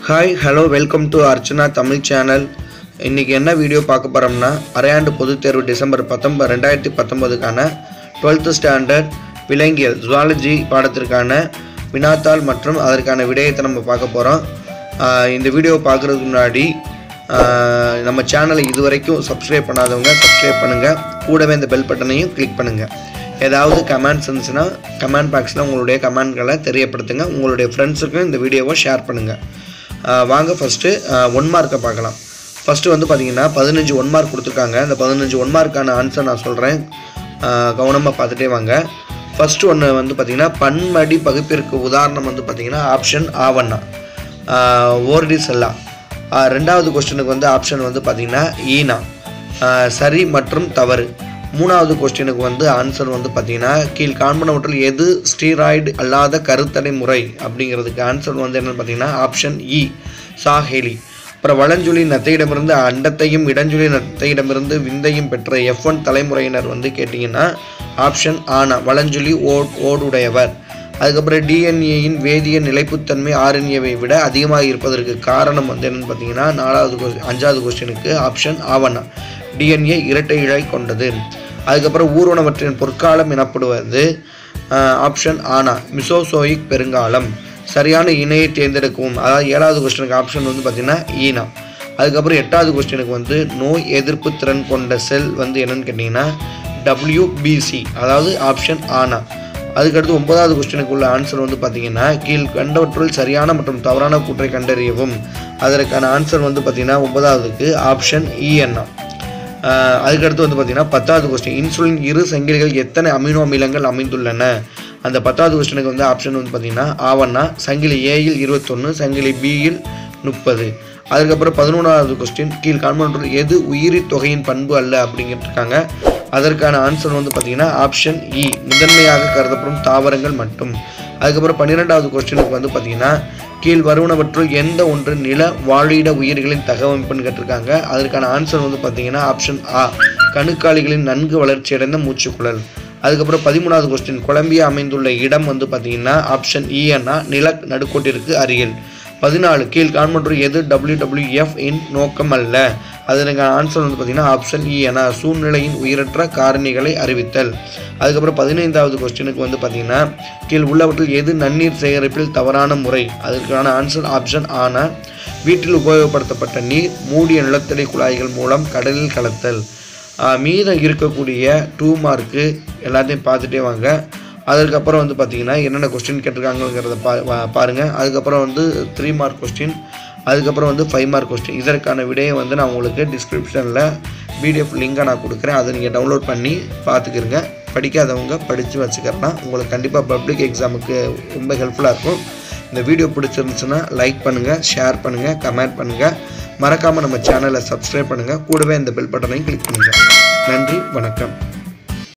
hi hello welcome to Archana Tamil channel இன்றைக்கி என்ன video பார்க்க போகிறோம்னா அரையாண்டு பொதுத் தேர்வு டிசம்பர் பத்தொம்பது ரெண்டாயிரத்தி பத்தொம்போதுக்கான டுவெல்த்து ஸ்டாண்டர்ட் விலங்கியல் ஜுவாலஜி பாடத்திற்கான வினாத்தாள் மற்றும் அதற்கான விடயத்தை நம்ம பார்க்க போகிறோம் இந்த வீடியோ பார்க்குறதுக்கு முன்னாடி ஆஹ், நம்ம சேனலை இதுவரைக்கும் சப்ஸ்கிரைப் பண்ணாதவங்க சப்ஸ்கிரைப் பண்ணுங்கள் கூடவே இந்த பெல் பட்டனையும் கிளிக் பண்ணுங்கள் ஏதாவது கமெண்ட்ஸ் இருந்துச்சுன்னா கமெண்ட் பாக்ஸில் உங்களுடைய கமெண்ட்களை தெரியப்படுத்துங்க உங்களுடைய ஃப்ரெண்ட்ஸுக்கும் இந்த வீடியோவை ஷேர் பண்ணுங்கள் வாங்க ஃபஸ்ட்டு ஒன் மார்க்கை பார்க்கலாம் ஃபஸ்ட்டு வந்து பார்த்தீங்கன்னா பதினஞ்சு ஒன் மார்க் கொடுத்துருக்காங்க இந்த பதினஞ்சு ஒன் மார்க்கான ஆன்சர் நான் சொல்கிறேன் கவனமாக பார்த்துட்டே வாங்க ஃபஸ்ட்டு ஒன்று வந்து பார்த்தீங்கன்னா பன்மடி பகுப்பிற்கு உதாரணம் வந்து பார்த்தீங்கன்னா ஆப்ஷன் ஆவண்ணா ஓர்டி செல்லா ஆஹ் ரெண்டாவது கொஸ்டினுக்கு வந்து ஆப்ஷன் வந்து பார்த்தீங்கன்னா ஈனா ஆஹ் சரி மற்றும் தவறு மூணாவது கொஸ்டினுக்கு வந்து ஆன்சர் வந்து பார்த்தீங்கன்னா கீழ் காண்பனவற்றில் எது ஸ்டீராய்டு அல்லாத கருத்தடை முறை அப்படிங்கிறதுக்கு ஆன்சர் வந்து என்னன்னு பார்த்தீங்கன்னா ஆப்ஷன் இ சாஹேலி அப்புறம் வளஞ்சுழி நத்தையிடமிருந்து அண்டத்தையும் இடஞ்சுழி நத்தையிடமிருந்து விந்தையும் பெற்ற எஃப் ஒன் தலைமுறையினர் வந்து கேட்டிங்கன்னா ஆப்ஷன் ஆனா வளஞ்சுழி ஓட் ஓடுடையவர் அதுக்கப்புறம் டிஎன்ஏயின் வேதிய நிலைப்புத்தன்மை ஆர்என்ஏவை விட அதிகமாக இருப்பதற்கு காரணம் வந்து என்னன்னு பார்த்தீங்கன்னா நாலாவது கொஸ்டின் அஞ்சாவது கொஸ்டினுக்கு ஆப்ஷன் ஆவணா டிஎன்ஏ இரட்டை இழை கொண்டது அதுக்கப்புறம் ஊர்வனவற்றின் பொற்காலம் எனப்படுவது ஆப்ஷன் ஆனா மிசோசோயிக் பெருங்காலம் சரியான இணையை தேர்ந்தெடுக்கவும் அதாவது ஏழாவது கொஸ்டினுக்கு ஆப்ஷன் வந்து பார்த்தீங்கன்னா ஈனா அதுக்கப்புறம் எட்டாவது கொஸ்டினுக்கு வந்து நோய் எதிர்ப்பு திறன் கொண்ட செல் வந்து என்னன்னு கேட்டிங்கன்னா டபிள்யூபிசி அதாவது ஆப்ஷன் ஆனா அதுக்கடுத்து ஒன்பதாவது கொஸ்டினுக்கு உள்ள ஆன்சர் வந்து பார்த்தீங்கன்னா கீழ் கண்டவற்றுள் சரியான மற்றும் தவறான கூற்றை கண்டறியவும் அதற்கான ஆன்சர் வந்து பார்த்தீங்கன்னா ஒன்பதாவதுக்கு ஆப்ஷன் இஎன்ஆ அதுக்கடுத்து வந்து பார்த்தீங்கன்னா பத்தாவது கொஸ்டின் இன்சுலின் இரு சங்கிலிகள் எத்தனை அமினோ அமிலங்கள் அமைந்துள்ளன அந்த பத்தாவது கொஸ்டினுக்கு வந்து ஆப்ஷன் வந்து பார்த்தீங்கன்னா ஆவண்ணா சங்கிலி ஏயில் இருபத்தொன்று சங்கிலி பியில் முப்பது அதுக்கப்புறம் பதினொன்றாவது கொஸ்டின் கீழ் காண்பொன்று எது உயிரி தொகையின் பண்பு அல்ல அப்படிங்கிட்டு இருக்காங்க அதற்கான ஆன்சர் வந்து பார்த்தீங்கன்னா ஆப்ஷன் இ முதன்மையாக கருதப்படும் தாவரங்கள் மட்டும் அதுக்கப்புறம் பன்னிரெண்டாவது கொஸ்டினுக்கு வந்து பார்த்தீங்கன்னா கீழ் வருவனவற்றுள் எந்த ஒன்று நில வாழிட உயிர்களின் தகவமைப்புன்னு கேட்டிருக்காங்க அதற்கான ஆன்சர் வந்து பார்த்தீங்கன்னா ஆப்ஷன் ஆ கணுக்காலிகளின் நன்கு வளர்ச்சியடைந்த மூச்சுக்குழல் அதுக்கப்புறம் பதிமூணாவது கொஸ்டின் கொலம்பியா அமைந்துள்ள இடம் வந்து பார்த்தீங்கன்னா ஆப்ஷன் இஎன்னா நில நடுக்கோட்டிற்கு அருகில் பதினாலு கீழ் காண்பொன்று எது டபிள்யூடபிள்யூஎஃப் இன் நோக்கம் அல்ல அதற்கான ஆன்சர் வந்து பார்த்தீங்கன்னா ஆப்ஷன் இ என சூழ்நிலையின் உயிரற்ற காரணிகளை அறிவித்தல் அதுக்கப்புறம் பதினைந்தாவது கொஸ்டினுக்கு வந்து பார்த்தீங்கன்னா கீழ் உள்ளவற்றில் எது நன்னீர் சேகரிப்பில் தவறான முறை அதற்கான ஆன்சர் ஆப்ஷன் ஆன வீட்டில் உபயோகப்படுத்தப்பட்ட நீர் மூடிய நிலத்தடி குழாய்கள் மூலம் கடலில் கலத்தல் ஆஹ் மீதம் இருக்கக்கூடிய டூ மார்க்கு எல்லாத்தையும் பார்த்துட்டே வாங்க அதுக்கப்புறம் வந்து பார்த்தீங்கன்னா என்னென்ன கொஸ்டின் கேட்டிருக்காங்கிறத பா வா- பாருங்க அதுக்கப்புறம் வந்து த்ரீ மார்க் கொஸ்டின் அதுக்கப்புறம் வந்து ஃபைவ் மார்க் கொஸ்டின் இதற்கான விடையை வந்து நான் உங்களுக்கு டிஸ்கிரிப்ஷனில் பிடிஎஃப் லிங்கை நான் கொடுக்குறேன் அதை நீங்கள் டவுன்லோட் பண்ணி பார்த்துக்கிருங்க படிக்காதவங்க படித்து வச்சுக்கிறனா உங்களுக்கு கண்டிப்பாக பப்ளிக் எக்ஸாமுக்கு ரொம்ப ஹெல்ப்ஃபுல்லாக இருக்கும் இந்த வீடியோ பிடிச்சிருந்துச்சுன்னா லைக் பண்ணுங்கள் ஷேர் பண்ணுங்கள் கமெண்ட் பண்ணுங்கள் மறக்காமல் நம்ம சேனலை சப்ஸ்கிரைப் பண்ணுங்கள் கூடவே இந்த பெல் பட்டனையும் கிளிக் பண்ணுங்கள் நன்றி வணக்கம்